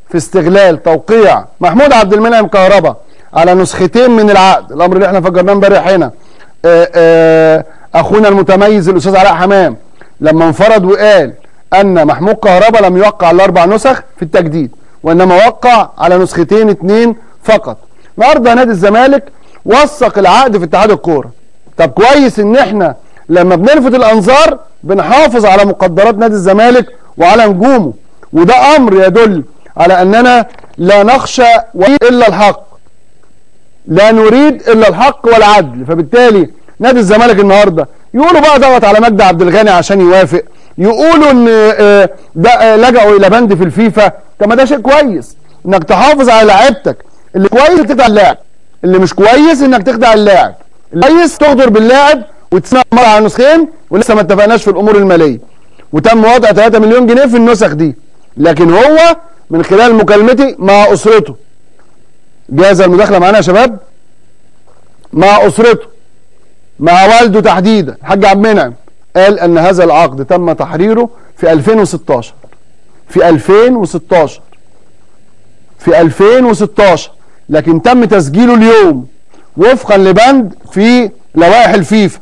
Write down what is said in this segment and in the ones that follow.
في استغلال توقيع محمود عبد المنعم كهربا على نسختين من العقد الامر اللي احنا فجرناه امبارح هنا آه، آه، اخونا المتميز الاستاذ علاء حمام لما انفرد وقال ان محمود كهربا لم يوقع الاربع نسخ في التجديد وانما وقع على نسختين اتنين فقط النهارده نادي الزمالك وثق العقد في اتحاد الكوره طب كويس ان احنا لما بنلفت الانظار بنحافظ على مقدرات نادي الزمالك وعلى نجومه وده امر يدل على اننا لا نخشى الا الحق لا نريد الا الحق والعدل فبالتالي نادي الزمالك النهارده يقولوا بقى ضغط على مجدي عبد الغني عشان يوافق يقولوا ان آه، ده آه، لجأوا الى بند في الفيفا طب ما ده شيء كويس انك تحافظ على لعيبتك اللي كويس تخدع اللاعب اللي مش كويس انك تخدع اللاعب كويس تغدر باللاعب وتسمع مره على نسخين ولسه ما اتفقناش في الامور الماليه وتم وضع 3 مليون جنيه في النسخ دي لكن هو من خلال مكالمتي مع اسرته جاهزه المداخله معانا يا شباب مع اسرته مع والده تحديدا الحاج عبد المنعم قال ان هذا العقد تم تحريره في 2016 في 2016 في 2016 لكن تم تسجيله اليوم وفقا لبند في لوائح الفيفا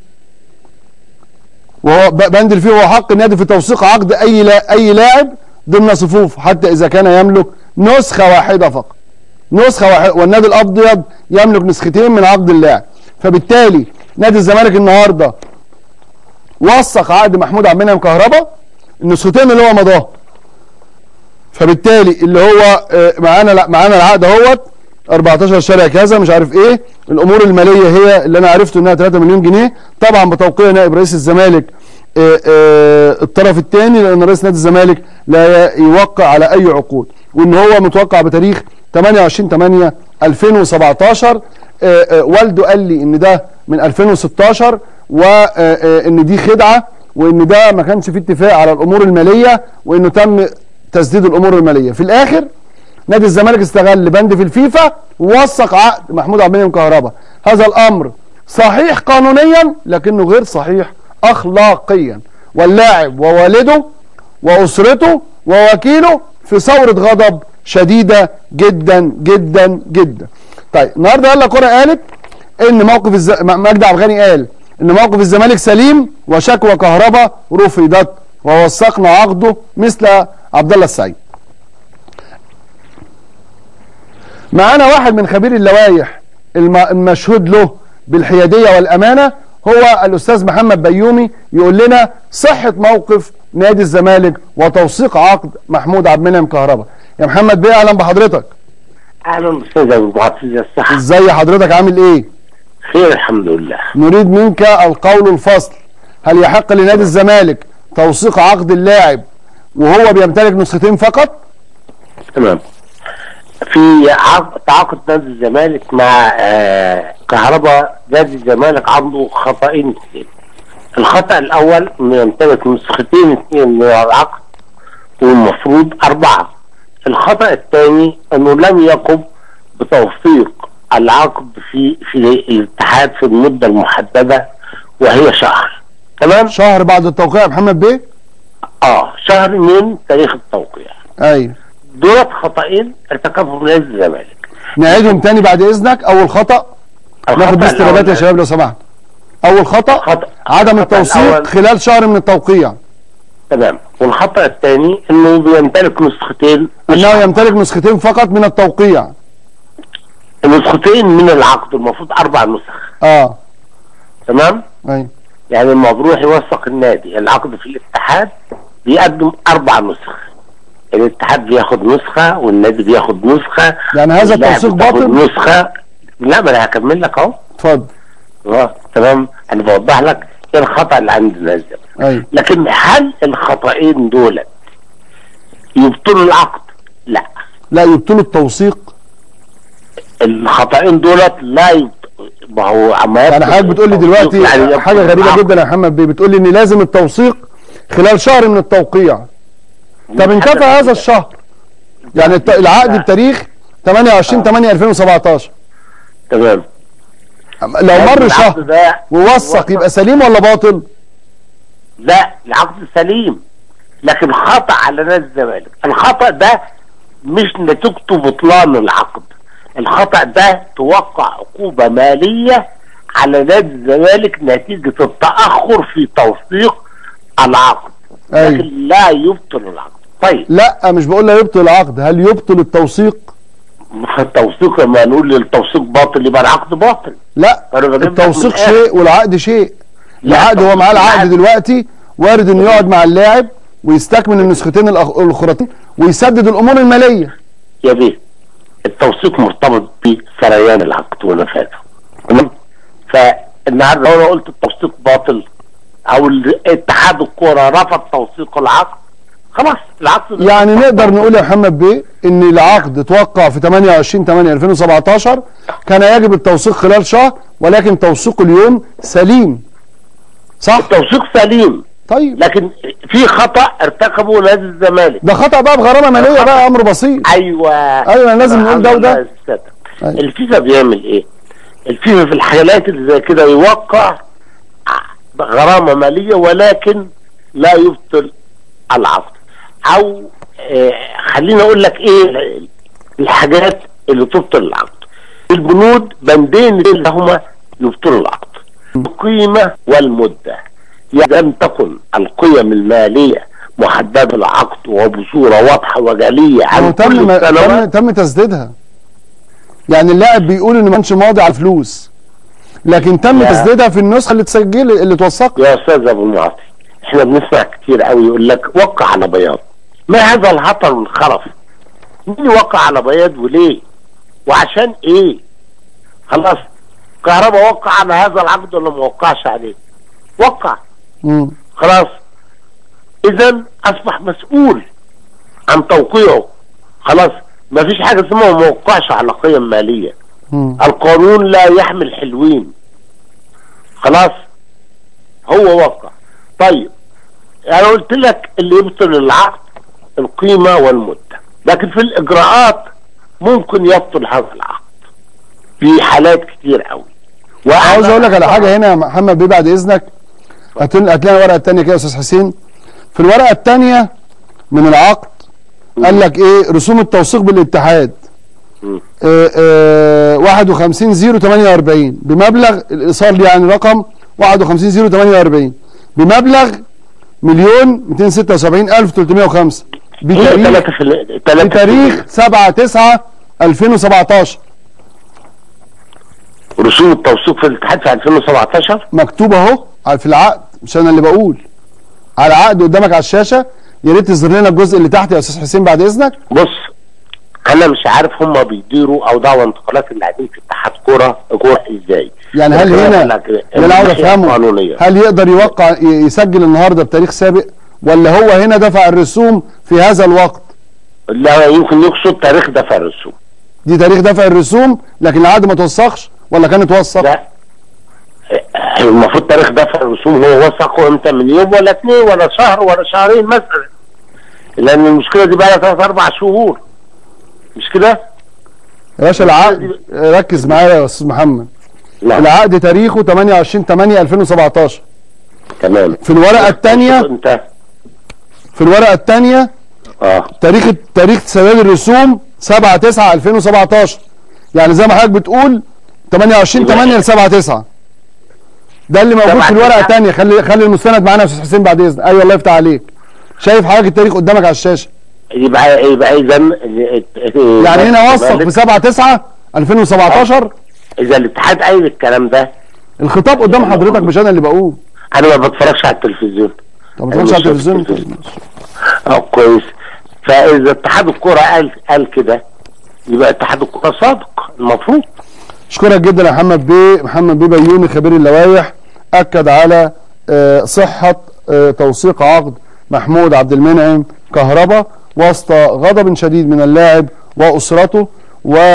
وهو ب- بند الفيفا هو حق النادي في توثيق عقد اي لا اي لاعب ضمن صفوف حتى اذا كان يملك نسخه واحده فقط نسخه واحده والنادي الابيض يملك نسختين من عقد اللاعب فبالتالي نادي الزمالك النهارده وثق عقد محمود عبد المنعم كهربا النسختين اللي هو مضاه فبالتالي اللي هو آه، معانا لا معانا العقد اهوت 14 شارع كذا مش عارف ايه الامور الماليه هي اللي انا عرفته انها 3 مليون جنيه طبعا بتوقيع نائب رئيس الزمالك آه، آه، الطرف الثاني لان رئيس نادي الزمالك لا ي- يوقع على اي عقود وان هو متوقع بتاريخ 28 8 2017 آه، آه، والده قال لي ان ده من 2016 وان دي خدعه وان ده ما كانش فيه اتفاق على الامور الماليه وانه تم تسديد الامور الماليه في الاخر نادي الزمالك استغل بند في الفيفا ووثق عقد محمود عبد المنعم كهربا هذا الامر صحيح قانونيا لكنه غير صحيح اخلاقيا واللاعب ووالده واسرته ووكيله في ثوره غضب شديده جدا جدا جدا طيب النهارده يلا كره قالت ان موقف الز... م- مجدي عبد الغني قال ان موقف الزمالك سليم وشكوى كهربا رفضت ووثقنا عقده مثل عبد الله السعيد معانا واحد من خبير اللوائح الم- المشهود له بالحياديه والامانه هو الاستاذ محمد بيومي يقول لنا صحه موقف نادي الزمالك وتوثيق عقد محمود عبد المنعم كهربا يا محمد بيه اهلا بحضرتك اهلا استاذ ابو عزيز الصحه ازاي حضرتك عامل ايه خير الحمد لله نريد منك القول الفصل هل يحق لنادي الزمالك توثيق عقد اللاعب وهو بيمتلك نسختين فقط تمام في عقد تعاقد نادي الزمالك مع آه كهرباء نادي الزمالك عنده خطأين اثنين الخطأ الأول إنه يمتلك نسختين اثنين من العقد والمفروض أربعة الخطأ الثاني إنه لم يقم بتوثيق العقد في في الاتحاد في المدة المحددة وهي شهر تمام؟ شهر بعد التوقيع يا محمد بيه اه شهر من تاريخ التوقيع ايوه دولت خطأين ارتكبهم نادي الزمالك نعيدهم تاني بعد اذنك اول خطأ ناخد الخطأ بس استجابات يا الأول- شباب لو سمحت اول خطأ خطأ عدم الخطأ التوثيق الأول- خلال شهر من التوقيع تمام والخطأ الثاني انه بيمتلك نسختين مش انه يمتلك نسختين فقط من التوقيع نسختين من العقد المفروض اربع نسخ اه تمام ايوه يعني لما بروح يوثق النادي العقد في الاتحاد بيقدم اربع نسخ الاتحاد بياخد نسخه والنادي بياخد نسخه يعني هذا واللاعب التوثيق بتاخد باطل؟ نسخه لا ما انا هكمل لك اهو اتفضل اه تمام انا بوضح لك ايه الخطا اللي عند الناس ده ايوه لكن هل الخطأين دول يبطلوا العقد؟ لا لا يبطلوا التوثيق الخطأين دولت لا يبط... ما هو عما يعني حضرتك بتقول لي دلوقتي يعني حاجه يبطل غريبه العقد. جدا يا محمد بيه بتقول لي ان لازم التوثيق خلال شهر من التوقيع طب انكفى هذا الشهر يعني الت- العقد بتاريخ 28 8 2017 تمام لو مر العقد شهر ده ووثق يبقى سليم ولا باطل؟ لا العقد سليم لكن خطأ على نادي الزمالك الخطأ ده مش نتيجته بطلان العقد الخطأ ده توقع عقوبة مالية على نادي الزمالك نتيجة التأخر في توثيق العقد أيوة. لكن لا يبطل العقد طيب لا مش بقول لا يبطل العقد هل يبطل التوثيق فالتوثيق لما نقول التوثيق باطل يبقى العقد باطل لا أنا بجيب لك التوثيق من الآخر. شيء والعقد شيء لا، العقد هو معاه التوثيق العقد العقد. دلوقتي وارد انه يقعد مع اللاعب ويستكمل النسختين الأخ- الاخرتين ويسدد الامور الماليه يا بيه التوثيق مرتبط بسريان العقد ونفاذه تمام فالنهارده لو انا قلت التوثيق باطل او ال- اتحاد الكوره رفض توثيق العقد خلاص العقد ده يعني نقدر نقول يا محمد بيه ان العقد اتوقع في 28 8 2017 كان يجب التوثيق خلال شهر ولكن توثيقه اليوم سليم صح التوثيق سليم طيب لكن في خطا ارتكبه نادي الزمالك ده خطا بقى بغرامه ماليه بقى امر بسيط ايوه أيوة، لازم نقول ده وده. الله يستر. أيوة. الفيفا بيعمل ايه؟ الفيفا في الحالات اللي زي كده يوقع غرامه ماليه ولكن لا يبطل العقد او آه خليني اقول لك ايه الحاجات اللي تبطل العقد البنود بندين اللي هما يبطلوا العقد القيمه والمده يعني لم تكن القيم الماليه محدده العقد وبصوره واضحه وجليه هو عن كل تم تم, السنوات تم تسديدها يعني اللاعب بيقول انه ما كانش ماضي على فلوس لكن تم لا. تسديدها في النسخه اللي تسجل اللي اتوثقت يا استاذ ابو المعاطي احنا بنسمع كتير قوي يقول لك وقع على بياض ما هذا الهطل والخرف مين يوقع على بياض وليه وعشان ايه خلاص كهرباء وقع على هذا العقد ولا ما وقعش عليه وقع مم. خلاص اذا اصبح مسؤول عن توقيعه خلاص ما فيش حاجه اسمها ما وقعش على قيم ماليه مم. القانون لا يحمل حلوين خلاص هو وقع طيب انا قلت لك اللي يبطل العقد القيمه والمده لكن في الاجراءات ممكن يبطل هذا العقد في حالات كتير قوي عاوز اقول لك على حاجه هنا يا محمد بيه بعد اذنك هات لنا هات لنا الورقه الثانيه كده يا استاذ حسين في الورقه الثانيه من العقد قال لك ايه رسوم التوثيق بالاتحاد مم. آه، آه، 51 0 48 بمبلغ الايصال يعني رقم 51 0 48 بمبلغ مليون 276 الف 305 بتاريخ ثلاثة في ال- ثلاثة في بتاريخ 7 9 2017 رسوم التوثيق في الاتحاد في 2017 مكتوب اهو على- في العقد مش انا اللي بقول على العقد قدامك على الشاشه يا ريت تظهر لنا الجزء اللي تحت يا استاذ حسين بعد اذنك بص انا مش عارف هم بيديروا او دعوى انتقالات اللاعبين في اتحاد كوره كوره ازاي يعني هل لكن هنا أقول لك اللي انا عاوز الناحية افهمه القانونية. هل يقدر يوقع ي- يسجل النهارده بتاريخ سابق ولا هو هنا دفع الرسوم في هذا الوقت لا يمكن يقصد تاريخ دفع الرسوم دي تاريخ دفع الرسوم لكن العقد ما توثقش ولا كان اتوثق لا المفروض تاريخ دفع الرسوم هو وثقه امتى من يوم ولا اثنين ولا شهر ولا شهرين مثلا لان المشكله دي بقى لها ثلاث اربع شهور مش كده؟ يا باشا العقد ركز معايا يا استاذ محمد لا العقد تاريخه 28 8 2017 تمام في الورقه الثانيه انت في الورقه الثانيه اه تاريخ تاريخ سداد الرسوم 7 9 2017 يعني زي ما حضرتك بتقول 28 8 ل 7 9 ده اللي موجود 7 في الورقه 9. الثانيه خلي خلي المستند معانا يا استاذ حسين بعد اذنك ايوه الله يفتح عليك شايف حضرتك التاريخ قدامك على الشاشه يبقى يبقى اذا يعني هنا وثق في 7 9 2017 اذا الاتحاد قايل الكلام ده الخطاب قدام حضرتك مش انا اللي بقول انا ما بتفرجش على التلفزيون طب ما تتفرجش على أيوة، التلفزيون شايف اه كويس فاذا اتحاد الكوره قال قال كده يبقى اتحاد الكوره صادق المفروض اشكرك جدا يا محمد بيه محمد بيه بيومي خبير اللوائح اكد على آه، صحه آه، توثيق عقد محمود عبد المنعم كهربا وسط غضب شديد من اللاعب واسرته و